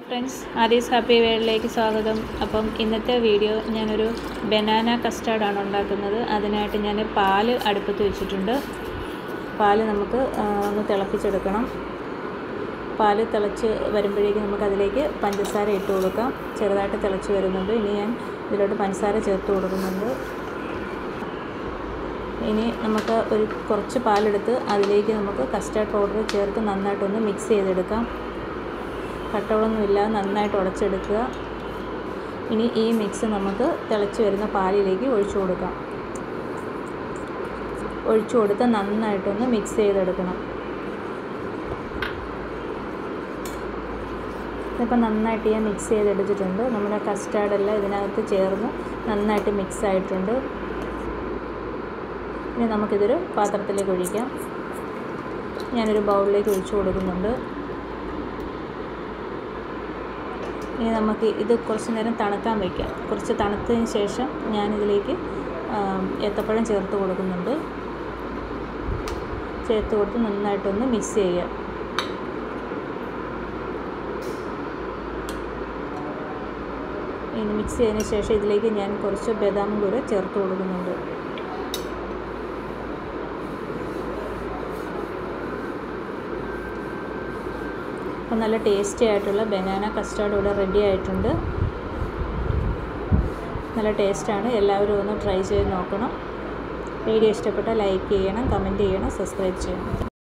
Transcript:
friends Aadhi's happy വേൾഡിലേക്ക് സ്വാഗതം അപ്പം ഇന്നത്തെ വീഡിയോ ഞാനൊരു ബനാന കസ്റ്റാർഡാണ് ഉണ്ടാക്കുന്നത് അതിനായിട്ട് ഞാൻ പാല് അടുപ്പത്ത് വെച്ചിട്ടുണ്ട് പാല് നമുക്ക് ആ, ഒന്ന് തിളപ്പിച്ചെടുക്കണം പാല് തിളച്ച് വരുമ്പോഴേക്കും നമുക്ക് അതിലേക്ക് പഞ്ചസാര ഇട്ട് കൊടുക്കാം ചെറുതായിട്ട് തിളച്ച് വരുന്നുണ്ട് ഇനി ഞാൻ ഇതിലോട്ട് പഞ്ചസാര ചേർത്ത് കൊടുക്കുന്നുണ്ട് ഇനി നമുക്ക് ഒരു കുറച്ച് പാലെടുത്ത് അതിലേക്ക് നമുക്ക് കസ്റ്റാർഡ് പൗഡർ ചേർത്ത് നന്നായിട്ടൊന്ന് മിക്സ് ചെയ്തെടുക്കാം കട്ടകളൊന്നുമില്ലാതെ നന്നായിട്ട് ഉടച്ചെടുക്കുക ഇനി ഈ മിക്സ് നമുക്ക് തിളച്ച് വരുന്ന പാലിലേക്ക് ഒഴിച്ചു കൊടുക്കാം ഒഴിച്ചു കൊടുത്ത് നന്നായിട്ടൊന്ന് മിക്സ് ചെയ്തെടുക്കണം ഇതിപ്പോൾ നന്നായിട്ട് ഞാൻ മിക്സ് ചെയ്തെടുത്തിട്ടുണ്ട് നമ്മുടെ കസ്റ്റാർഡെല്ലാം ഇതിനകത്ത് ചേർന്ന് നന്നായിട്ട് മിക്സ് ആയിട്ടുണ്ട് ഇനി നമുക്കിതൊരു പാത്രത്തിലേക്ക് ഒഴിക്കാം ഞാനൊരു ബൗളിലേക്ക് ഒഴിച്ചു കൊടുക്കുന്നുണ്ട് ഇനി നമുക്ക് ഇത് കുറച്ച് നേരം തണുക്കാൻ വയ്ക്കാം കുറച്ച് തണുത്തതിന് ശേഷം ഞാനിതിലേക്ക് ഏത്തപ്പഴം ചേർത്ത് കൊടുക്കുന്നുണ്ട് ചേർത്ത് കൊടുത്ത് നന്നായിട്ടൊന്ന് മിക്സ് ചെയ്യുക ഇനി മിക്സ് ചെയ്തതിന് ശേഷം ഇതിലേക്ക് ഞാൻ കുറച്ച് ബദാമും കൂടെ ചേർത്ത് കൊടുക്കുന്നുണ്ട് അപ്പം നല്ല ടേസ്റ്റി ആയിട്ടുള്ള ബനാന കസ്റ്റാർഡ് ഇവിടെ റെഡി ആയിട്ടുണ്ട് നല്ല ടേസ്റ്റാണ് എല്ലാവരും ഒന്ന് ട്രൈ ചെയ്ത് നോക്കണം വീഡിയോ ഇഷ്ടപ്പെട്ടാൽ ലൈക്ക് ചെയ്യണം കമൻറ്റ് ചെയ്യണം സബ്സ്ക്രൈബ് ചെയ്യണം